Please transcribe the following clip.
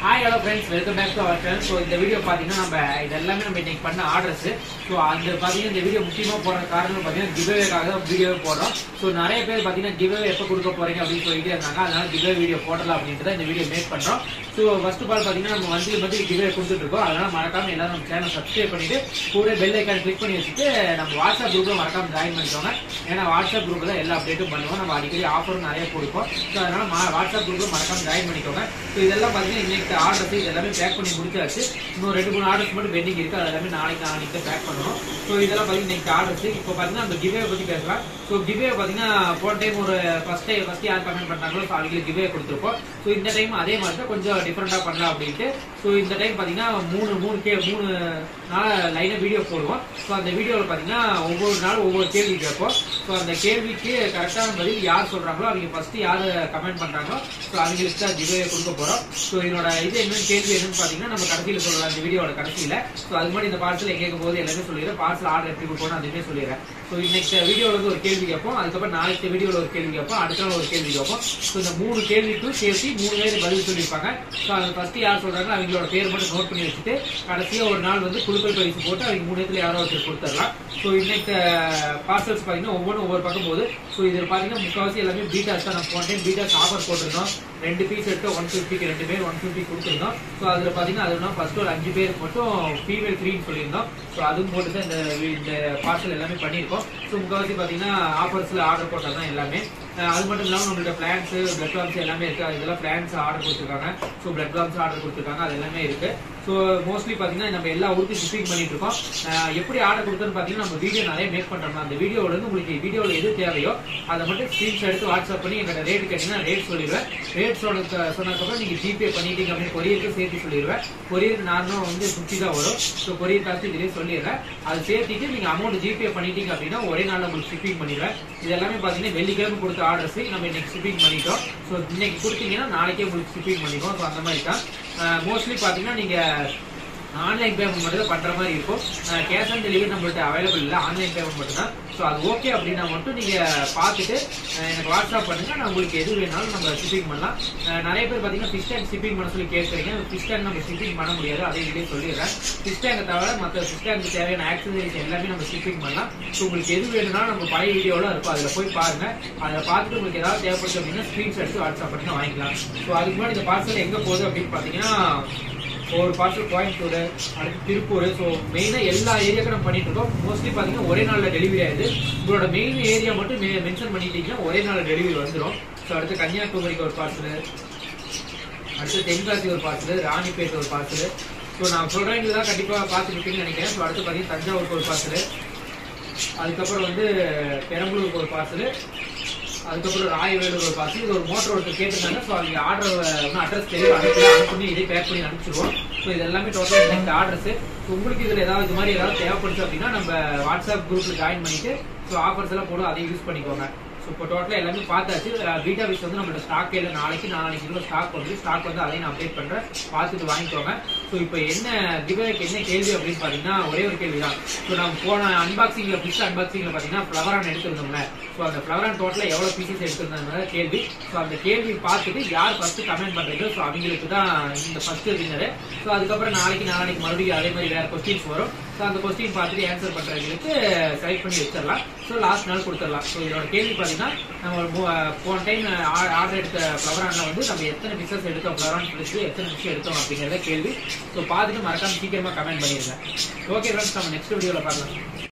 hi hello friends welcome back to our channel so இந்த video பார்த்தீங்கன்னா நம்ம இது எல்லாமே நம்ம இன்னைக்கு பண்ண ஆர்டர்ஸ் ஸோ அந்த பார்த்தீங்கன்னா இந்த வீடியோ முக்கியமாக போகிற காரணம் பார்த்தீங்கன்னா கிவ்வேக்காக தான் வீடியோவே போடுறோம் ஸோ நிறைய பேர் பார்த்தீங்கன்னா கிவ்வே எப்போ கொடுக்க போறீங்க அப்படின்னு சொல்லிட்டு இருந்தாங்க அதனால கிவ்வே வீடியோ போடலாம் அப்படின்ட்டு தான் இந்த வீடியோ மேக் பண்ணுறோம் ஸோ ஃபர்ஸ்ட் ஆஃப் ஆல் பார்த்தீங்கன்னா நம்ம மந்த்லி மந்த்லி கிவ்வே கொடுத்துட்டு இருக்கோம் அதனால மறக்காம எல்லாரும் நம்ம சேனல் சப்ஸ்கிரைப் பண்ணிட்டு கூட பெல் ஐக்கான் கிளிக் பண்ணி வச்சுட்டு நம்ம வாட்ஸ்அப் குரூப்ல மறக்காம ஜாயின் பண்ணிக்கோங்க ஏன்னா வாட்ஸ்அப் குரூப்ல தான் எல்லா அப்டேட்டும் பண்ணுவோம் நம்ம அடிக்கடி ஆஃபரும் நிறைய கொடுப்போம் ஸோ அதனால மா- வாட்ஸ்அப் குரூப்ல மறக்காம ஜாயின் பண்ணிக்கோங்க ஸோ இதெல்லாம் பார்த்தீங்கன்னா இன்னைக்கு ஆர்டர்ஸ் இது எல்லாமே பேக் பண்ணி முடிச்சாச்சு இன்னும் ரெண்டு மூணு ஆர்டர்ஸ் மட்டும் பெண்டிங் இருக்கு அது எல்லாமே நாளைக்கு நாளைக்கு பேக் பண்ணணும் ஸோ இதெல்லாம் பார்த்தீங்கன்னா இன்னைக்கு ஆர்டர்ஸ் இப்போ பார்த்தீங்கன்னா அந்த கிவே பத்தி பேசலாம் ஸோ கிவே பார்த்தீங்கன்னா போன டைம் ஒரு ஃபர்ஸ்ட் டைம் ஃபர்ஸ்ட் யார் கமெண்ட் பண்ணாங்களோ ஸோ அவங்களுக்கு கிவே கொடுத்துருப்போம் ஸோ இந்த டைம் அதே மாதிரி தான் கொஞ்சம் டிஃப்ரெண்டா பண்ணலாம் அப்படின்ட்டு ஸோ இந்த டைம் பார்த்தீங்கன்னா மூணு மூணு கே மூணு நாள் லைனாக வீடியோ போடுவோம் ஸோ அந்த வீடியோவில் பார்த்தீங்கன்னா ஒவ்வொரு நாள் ஒவ்வொரு கேள்வி கேட்போம் ஸோ அந்த கேள்விக்கு கரெக்டான பதில் யார் சொல்றாங்களோ அவங்க ஃபர்ஸ்ட் யார் கமெண்ட் பண்றாங்களோ ஸோ அவங்களுக்கு தான் கிவே கொடுக்க போறோம் ஸோ இதனோட இது என்னன்னு கேள்வி என்னன்னு பார்த்தீங்கன்னா நம்ம கடைசியில் சொல்லலாம் இந்த வீடியோட கடைசியில் ஸோ அது மாதிரி இந்த பார்சல் கேட்கும் போது எல்லாமே சொல்லிடுறேன் பார்சல் ஆர்டர் எப்படி கொடுக்கணும் அதுவுமே சொல்லிடுறேன் ஸோ இன்னைக்கு வீடியோவில் வந்து ஒரு கேள்வி கேட்போம் அதுக்கப்புறம் நாளைக்கு வீடியோவில் ஒரு கேள்வி கேட்போம் அடுத்த நாள் ஒரு கேள்வி கேட்போம் ஸோ இந்த மூணு கேள்விக்கும் சேர்த்து மூணு பேர் பதில் சொல்லியிருப்பாங்க ஸோ அது ஃபர்ஸ்ட் யார் சொல்றாங்களோ அவங்களோட பேர் மட்டும் நோட் பண்ணி வச்சுட்டு கடைசியா ஒரு நாள் வந்து குழுக்கள் பரிசு போட்டு அவங்க மூணு இடத்துல யாரோ ஒருத்தர் கொடுத்துடலாம் ஸோ இன்னைக்கு பார்சல்ஸ் பார்த்தீங்கன்னா ஒவ்வொன்றும் ஒவ்வொரு பக்கம் போகுது ஸோ இதில் பார்த்தீங்கன்னா முக்கால்வாசி எல்லாமே பீட்டாஸ் தான் நம்ம போன டைம் பீட்டாஸ் ஆஃபர் போட்டிருந்தோம் ரெண்டு பீஸ் எடுத்து ஒன் ஃபிஃப்டிக்கு ரெண்டு பேர் ஒன் ஃபிஃப்டி கொடுத்துருந்தோம் ஸோ அதில் பார்த்தீங்கன்னா அதுனா ஃபர்ஸ்ட் ஒரு அஞ்சு பேர் மட்டும் ஃபீமேல் ஃப்ரீன்னு சொல்லியிருந்தோம் ஸோ அதுவும் போட்டு தான் இந்த இந்த பார்சல் எல்லாமே பண்ணியிருக்கோம் ஸோ முக்கால்வாசி பார்த்தீங்கன்னா ஆஃபர்ஸில் ஆர்டர் போட்டது தான் எல்லாமே அஹ் அது மட்டும் இல்லாமல் நம்மள்ட்ட பிளான்ஸ் பிளட் லாம்ஸ் எல்லாமே இருக்கு இதெல்லாம் பிளான்ஸ் ஆர்டர் கொடுத்துருக்காங்க ஸோ பிளட் லாம்ஸ் ஆர்டர் கொடுத்துருக்காங்க அது எல்லாமே இருக்கு ஸோ மோஸ்ட்லி பார்த்தீங்கன்னா நம்ம எல்லா ஊருக்கும் ஷிப்பிங் பண்ணிட்டு இருக்கோம் அஹ் எப்படி ஆர்டர் கொடுத்தோன்னு பார்த்தீங்கன்னா நம்ம வீடியோ நிறைய மேக் பண்றோம் அந்த வீடியோல இருந்து உங்களுக்கு வீடியோவில் எது தேவையோ அதை மட்டும் ஸ்க்ரீன்ஷாட் எடுத்து வாட்ஸ்அப் பண்ணி எங்கிட்ட ரேட் கேட்டீங்கன்னா ரேட் சொல்லிடுவேன் ரேட் சொன்ன சொன்னதுக்கப்புறம் நீங்க ஜிபே பண்ணிட்டீங்க அப்படின்னு கொரியருக்கு சேர்த்து சொல்லிடுவேன் கொரியர் நார்மலாக வந்து ஃபிஃப்டி தான் வரும் ஸோ கொரியர் காசு இதுலேயே சொல்லிடுறேன் அது சேர்த்துட்டு நீங்க அமௌண்ட் ஜிபே பண்ணிட்டீங்க அப்படின்னா ஒரே நாள்ல உங்களுக்கு ஷிப்பிங் பண்ணிடுவேன் இது எல்லாமே பார்த்தீங்கன்னா வெள்ளிக்கிழமை கொடுத்த ஆர்டர்ஸ் நம்ம இன்னைக்கு ஷிப்பிங் பண்ணிட்டோம் ஸோ இன்னைக்கு கொடுத்தீங்கன்னா நாளைக்கே உங்களுக்கு ஷிப்பிங் பண்ணிடுவோம் ஸோ அந்த மாதிரி தான் மோஸ்ட்லி பார்த்தீங்கன்னா நீங்க ஆன்லைன் பேமெண்ட் மட்டும் தான் பண்ற மாதிரி இருக்கும் கேஷ் ஆன் டெலிவரி நம்மள்ட்ட அவைலபிள் இல்லை ஆன்லைன் பேமெண்ட் மட்டும் தான் ஸோ அது ஓகே அப்படின்னா மட்டும் நீங்க பார்த்துட்டு அஹ், எனக்கு வாட்ஸ்அப் பண்ணுங்க நான் உங்களுக்கு எது வேணாலும் நம்ம ஷிப்பிங் பண்ணலாம் அஹ், நிறைய பேர் பார்த்தீங்கன்னா ஃபிஷ் டேங்க் ஷிப்பிங் பண்ண சொல்லி கேட்குறீங்க ஃபிஷ் டேங்க் நம்ம ஷிப்பிங் பண்ண முடியாது அதே இதுலேயே சொல்லிடுறேன் ஃபிஷ் டேங்கை தவிர மற்ற ஃபிஷ் டேங்க்கு தேவையான ஆக்சசரிஸ் எல்லாமே நம்ம ஷிப்பிங் பண்ணலாம் ஸோ உங்களுக்கு எது வேணும்னாலும் நம்ம பழைய வீடியோலாம் இருக்கும் அதில் போய் பாருங்க அதில் பார்த்துட்டு உங்களுக்கு ஏதாவது தேவைப்படுது அப்படின்னா ஸ்க்ரீன்ஷாட் எடுத்து வாட்ஸ்அப் பண்ணி வாங்கிக்கலாம் ஸோ அதுக்கு முன்னாடி இந்த பார்சல் எங்கே போகுது அப்படின்னு பார்த்தீங்கன்னா ஒரு பார்சல் கோயம்புத்தூர் அடுத்து திருப்பூர் ஸோ மெயினாக எல்லா ஏரியாவுக்கும் நம்ம பண்ணிட்டு இருக்கோம் மோஸ்ட்லி பார்த்தீங்கன்னா ஒரே நாளில் டெலிவரி ஆகுது உங்களோட மெயின் ஏரியா மட்டும் மென்ஷன் பண்ணிட்டீங்கன்னா ஒரே நாளில் டெலிவரி வந்துடும் ஸோ அடுத்து கன்னியாகுமரிக்கு ஒரு பார்சல் அடுத்து தென்காசி ஒரு பார்சல் ராணிப்பேட்டை ஒரு பார்சல் ஸோ நான் சொல்கிறேன் தான் கண்டிப்பாக பார்த்துருப்பீங்கன்னு நினைக்கிறேன் ஸோ அடுத்து பார்த்தீங்கன்னா தஞ்சாவூருக்கு ஒரு பார்சல் அதுக்கப்புறம் வந்து பெரம்பலூருக்கு ஒரு பார்சல் அதுக்கப்புறம் ராயவேலூர் ஒரு பார்சல் இது ஒரு மோட்டர் ஒருத்தர் கேட்டிருந்தாங்க ஸோ அவங்க ஆர்டர் ஒன்றும் அட்ரஸ் தெரியும் அனுப்பி அனுப்பி இதே பேக் பண்ணி அனுப்பிச்சிருவோம் ஸோ இது எல்லாமே டோட்டல் இந்த ஆர்டர்ஸ் உங்களுக்கு இதில் ஏதாவது இது மாதிரி ஏதாவது தேவைப்படுச்சு அப்படின்னா நம்ம வாட்ஸ்அப் குரூப்ல ஜாயின் பண்ணிட்டு ஸோ ஆஃபர்ஸ் எல்லாம் போடும் அதையும் யூஸ் பண்ணிக்கோங்க ஸோ இப்போ டோட்டலாக எல்லாமே பார்த்தாச்சு பீட்டா விஷ் வந்து நம்மளோட ஸ்டாக் இல்லை நாளைக்கு நாளைக்கு இன்னும் ஸ்டாக் வந்து ஸ்டாக் வந்து அதையும் நான் அப்டேட் பண்ணுறேன் பார்த்துட்டு வாங்கிக்கோங்க ஸோ இப்போ என்ன கிவேக்கு என்ன கேள்வி அப்படின்னு பார்த்தீங்கன்னா ஒரே ஒரு கேள்வி தான் ஸோ நம்ம போன அன்பாக்சிங்கில் ஃபிஷ் அன்பாக்சிங்கில் பார்த்தீங்கன்னா ஃப்ளவரான் எடுத்திருந்தோம்ல ஸோ அந்த ஃப்ளவரான் டோட்டலாக எவ்வளோ பீசஸ் எடுத்திருந்தாங்க கேள்வி ஸோ அந்த கேள்வி பார்த்துட்டு யார் ஃபர்ஸ்ட் கமெண்ட் பண்ணுறீங்களோ ஸோ அவங்களுக்கு தான் இந்த ஃபர்ஸ்ட் வின்னரு ஸோ அதுக்கப்புறம் நாளைக்கு நாளைக்கு மறுபடியும் அதே மாதிரி வேறு கொஸ்டின்ஸ் வரும் ஸோ அந்த கொஸ்டின் பார்த்துட்டு ஆன்சர் பண்ணுறவங்களுக்கு செலக்ட் பண்ணி வச்சிடலாம் ஸோ லாஸ்ட் நாள் கொடுத்துடலாம் ஸோ இதோட கேள்வி பார்த்தீங்கன்னா நம்ம ஒரு மூ- போன டைம் ஆர்டர் எடுத்த ஃப்ளவரானில் வந்து நம்ம எத்தனை பிசஸ் எடுத்தோம் ஃப்ளவரான் பிடிச்சி எத்தனை நிமிஷம் எடுத்தோம் அப்படிங்கிறத கேள்வி ஸோ பார்த்துட்டு மறக்காம சீக்கிரமாக கமெண்ட் பண்ணிடுங்க ஓகே ஃப்ரெண்ட்ஸ் நம்ம நெக்ஸ்ட் வீடியோவில் பார்க்கலாம்